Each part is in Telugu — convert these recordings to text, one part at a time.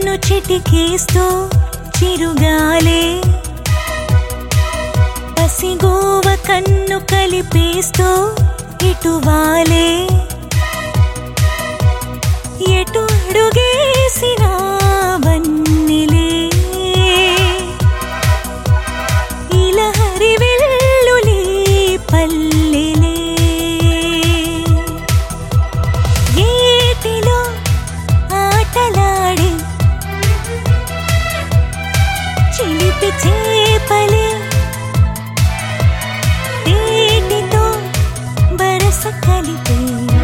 నన్ను చిటికేస్తూ చిరుగాలే పసిగోవ కన్ను కలిపేస్తూ ఇటువాలే ఎటు అడుగేసినా వన్నెలే ఇలహరి వెల్లులే పల్లెలే ఏటిలో ఆటలాడే చిలిపి చేపలే తేటితో బరస కలిపే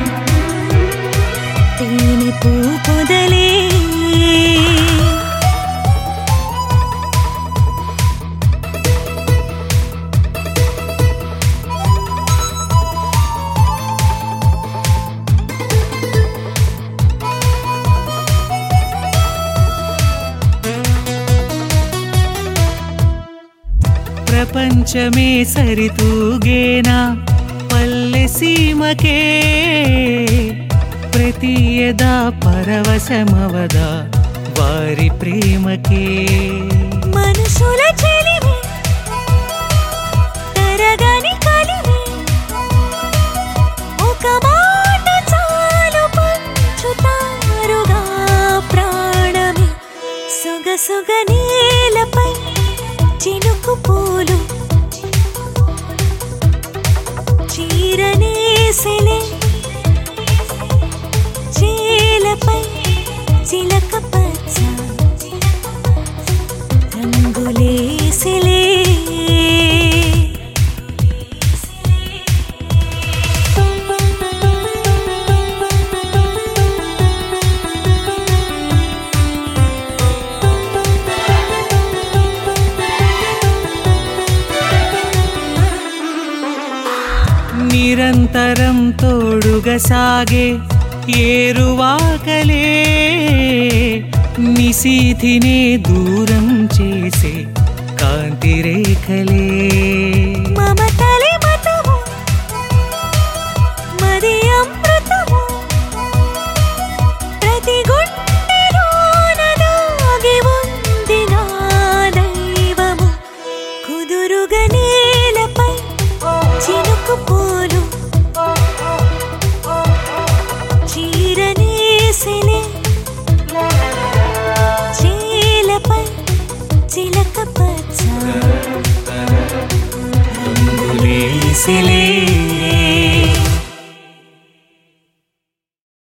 తేనె పూ పొదలే ప్రపంచమే సరితూగేనా పల్లె సీమకే ప్రతి యదా పరవశమవదా వారి ప్రేమకే మనుషుల చెలిమి తరగని కలిమి ఒక మాట చాలు పంచుతారుగా ప్రాణమి సొగసుగ నేలపై చినుకు పూలు చీరనేసెలే చేలపై చిలక పచ్చ రంగులేసిలే నిరంతరం తోడుగా సాగే ఏరువాకలే నిశీధినే దూరం చేసే కాంతి రేఖలే మమతలి మతము మది అమృతము ప్రతి గుండెలోన దాగి ఉంది నా దైవము కుదురుగా నేలపై చినుకు పూలు చీరనేసిలే చీలపై చిలక పచ్చ రంగులేసిలే